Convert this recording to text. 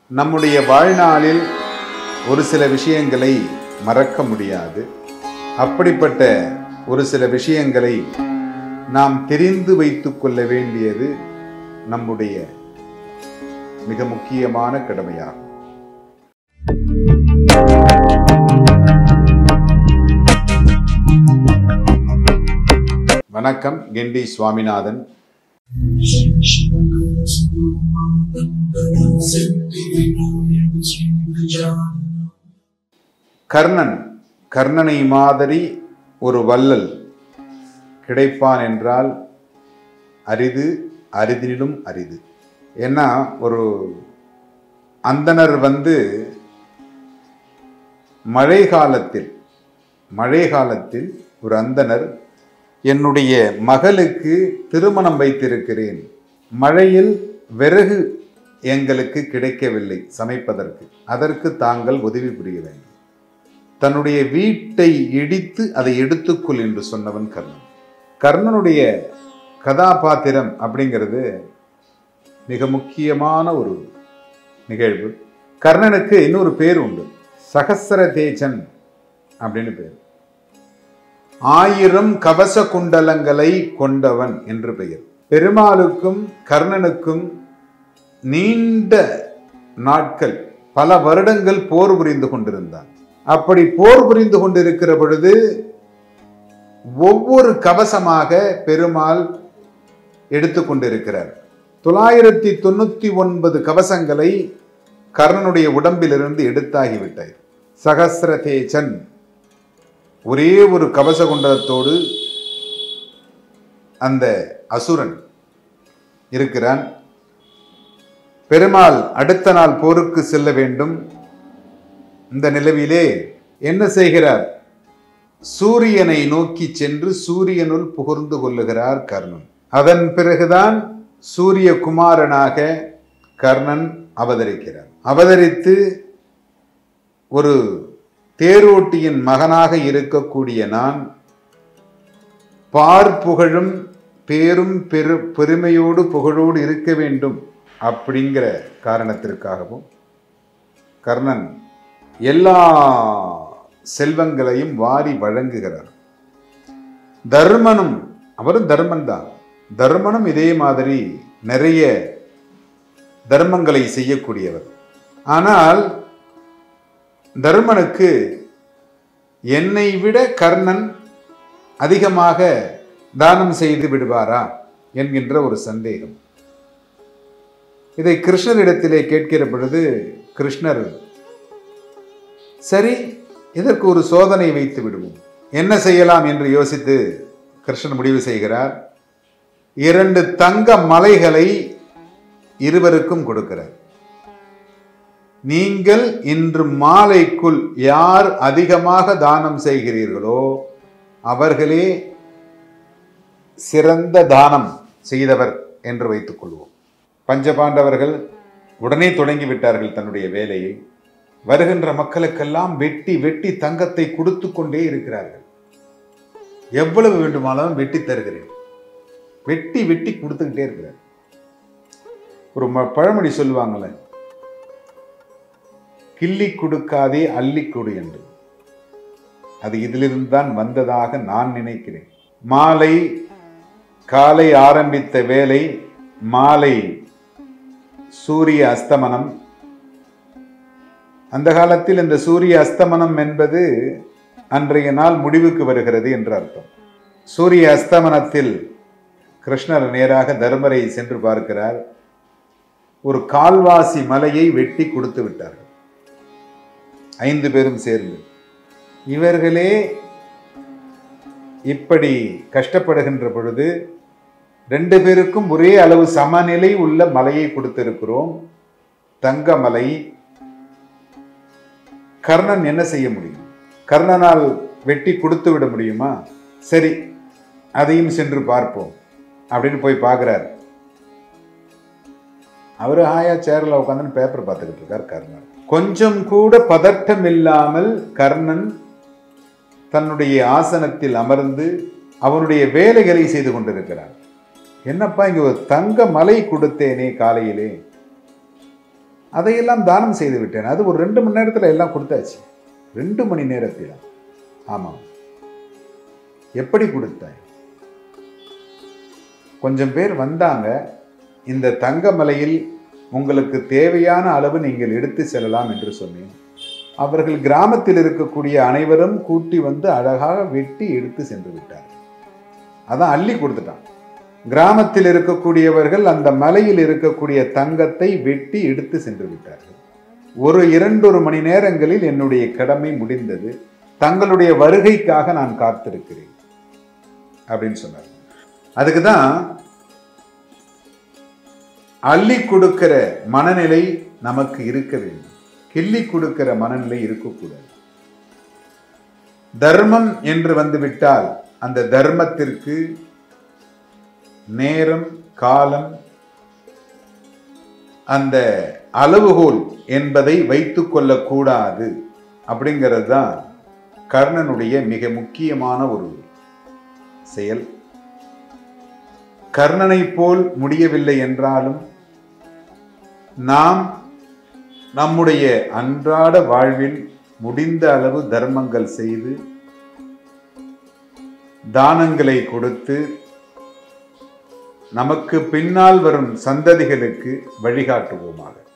நம்முடைய வாழ்நாளில் ஒரு சில விஷயங்களை மறக்க முடியாது அப்படிப்பட்ட ஒரு சில விஷயங்களை நாம் தெரிந்து வைத்துக் கொள்ள வேண்டியது நம்முடைய மிக முக்கியமான கடமையாகும் வணக்கம் கெண்டி சுவாமிநாதன் கர்ணன் கர்ணனை மாதிரி ஒரு வள்ளல் கிடைப்பான் என்றால் அரிது அரிதிலும் அரிது ஏன்னா ஒரு அந்தனர் வந்து மழை காலத்தில் மழை காலத்தில் ஒரு அந்தனர் என்னுடைய மகளுக்கு திருமணம் வைத்திருக்கிறேன் மழையில் விறகு எங்களுக்கு கிடைக்கவில்லை சமைப்பதற்கு அதற்கு தாங்கள் உதவி புரிய வேண்டும் தன்னுடைய வீட்டை இடித்து அதை எடுத்துக்கொள் என்று சொன்னவன் கர்ணன் கர்ணனுடைய கதாபாத்திரம் அப்படிங்கிறது மிக முக்கியமான ஒரு நிகழ்வு கர்ணனுக்கு இன்னொரு பேர் உண்டு சகசர தேஜன் அப்படின்னு பேர் ஆயிரம் கவச குண்டலங்களை கொண்டவன் என்று பெயர் பெருமாளுக்கும் கர்ணனுக்கும் நீண்ட நாட்கள் பல வருடங்கள் போர் புரிந்து கொண்டிருந்தான் அப்படி போர் புரிந்து கொண்டிருக்கிற பொழுது ஒவ்வொரு கவசமாக பெருமாள் எடுத்துக்கொண்டிருக்கிறார் தொள்ளாயிரத்தி தொண்ணூத்தி ஒன்பது கவசங்களை கர்ணனுடைய உடம்பிலிருந்து எடுத்தாகிவிட்டார் சகசிர தேஜன் ஒரே ஒரு கவச குண்டலத்தோடு அந்த அசுரன் இருக்கிறான் பெருமாள் அடுத்த நாள் போருக்கு செல்ல வேண்டும் இந்த நிலவிலே என்ன செய்கிறார் சூரியனை நோக்கி சென்று சூரியனுள் புகழ்ந்து கொள்ளுகிறார் கர்ணன் அதன் பிறகுதான் சூரிய குமாரனாக கர்ணன் அவதரிக்கிறார் அவதரித்து ஒரு தேரோட்டியின் மகனாக இருக்கக்கூடிய நான் பார் புகழும் பேரும் பெரு பெருமையோடு புகழோடு இருக்க வேண்டும் அப்படிங்கிற காரணத்திற்காகவும் கர்ணன் எல்லா செல்வங்களையும் வாரி வழங்குகிறார் தர்மனும் அவரும் தர்மன் தான் தர்மனும் இதே மாதிரி நிறைய தர்மங்களை செய்யக்கூடியவர் ஆனால் தர்மனுக்கு என்னை விட கர்ணன் அதிகமாக தானம் செய்து விடுவாரா என்கின்ற ஒரு சந்தேகம் இதை கிருஷ்ணரிடத்திலே கேட்கிற பொழுது கிருஷ்ணர் சரி இதற்கு ஒரு சோதனை வைத்து விடுவோம் என்ன செய்யலாம் என்று யோசித்து கிருஷ்ணன் முடிவு செய்கிறார் இரண்டு தங்க மலைகளை இருவருக்கும் கொடுக்கிறார் நீங்கள் இன்று மாலைக்குள் யார் அதிகமாக தானம் செய்கிறீர்களோ அவர்களே சிறந்த தானம் செய்தவர் என்று வைத்துக் கொள்வோம் பஞ்சபாண்டவர்கள் உடனே தொடங்கி விட்டார்கள் தன்னுடைய வேலையை வருகின்ற மக்களுக்கெல்லாம் வெட்டி வெட்டி தங்கத்தை கொடுத்து கொண்டே இருக்கிறார்கள் எவ்வளவு வேண்டுமானாலும் வெட்டி தருகிறேன் வெட்டி வெட்டி கொடுத்துக்கிட்டே இருக்கிறார் ஒரு ம- பழமொழி சொல்லுவாங்கல்ல கிள்ளி கொடுக்காதே அள்ளி கொடு என்று அது இதிலிருந்து தான் வந்ததாக நான் நினைக்கிறேன் மாலை காலை ஆரம்பித்த வேலை மாலை சூரிய அஸ்தமனம் அந்த காலத்தில் இந்த சூரிய அஸ்தமனம் என்பது அன்றைய நாள் முடிவுக்கு வருகிறது என்று அர்த்தம் சூரிய அஸ்தமனத்தில் கிருஷ்ணர் நேராக தர்மரை சென்று பார்க்கிறார் ஒரு கால்வாசி மலையை வெட்டி கொடுத்து விட்டார்கள் ஐந்து பேரும் சேர்ந்து இவர்களே இப்படி கஷ்டப்படுகின்ற பொழுது ரெண்டு பேருக்கும் ஒரே அளவு சமநிலை உள்ள மலையை கொடுத்திருக்கிறோம் தங்க மலை கர்ணன் என்ன செய்ய முடியும் கர்ணனால் வெட்டி கொடுத்து விட முடியுமா சரி அதையும் சென்று பார்ப்போம் அப்படின்னு போய் பார்க்குறார் அவரு ஹாயா சேர்ல உட்காந்து பேப்பர் பார்த்துக்கிட்டு இருக்கார் கர்ணன் கொஞ்சம் கூட பதட்டம் இல்லாமல் கர்ணன் தன்னுடைய ஆசனத்தில் அமர்ந்து அவனுடைய வேலைகளை செய்து கொண்டிருக்கிறார் என்னப்பா இங்க ஒரு தங்க மலை கொடுத்தேனே காலையிலே அதையெல்லாம் தானம் செய்து விட்டேன் அது ஒரு ரெண்டு மணி நேரத்தில் எல்லாம் கொடுத்தாச்சு ரெண்டு மணி நேரத்தில் ஆமாம் எப்படி கொடுத்தாய் கொஞ்சம் பேர் வந்தாங்க இந்த தங்கமலையில் உங்களுக்கு தேவையான அளவு நீங்கள் எடுத்து செல்லலாம் என்று சொன்னேன் அவர்கள் கிராமத்தில் இருக்கக்கூடிய அனைவரும் கூட்டி வந்து அழகாக வெட்டி எடுத்து சென்று விட்டார் அதான் அள்ளி கொடுத்துட்டான் கிராமத்தில் இருக்கக்கூடியவர்கள் அந்த மலையில் இருக்கக்கூடிய தங்கத்தை வெட்டி எடுத்து சென்று விட்டார்கள் ஒரு இரண்டொரு மணி நேரங்களில் என்னுடைய கடமை முடிந்தது தங்களுடைய வருகைக்காக நான் காத்திருக்கிறேன் அப்படின்னு சொன்னார் அதுக்கு தான் அள்ளி கொடுக்கிற மனநிலை நமக்கு இருக்க வேண்டும் கிள்ளி கொடுக்கிற மனநிலை இருக்கக்கூடாது தர்மம் என்று வந்துவிட்டால் அந்த தர்மத்திற்கு நேரம் காலம் அந்த அளவுகோல் என்பதை வைத்துக் கொள்ளக்கூடாது அப்படிங்கிறது தான் கர்ணனுடைய மிக முக்கியமான ஒரு செயல் கர்ணனை போல் முடியவில்லை என்றாலும் நாம் நம்முடைய அன்றாட வாழ்வில் முடிந்த அளவு தர்மங்கள் செய்து தானங்களை கொடுத்து நமக்கு பின்னால் வரும் சந்ததிகளுக்கு வழிகாட்டுவோமாக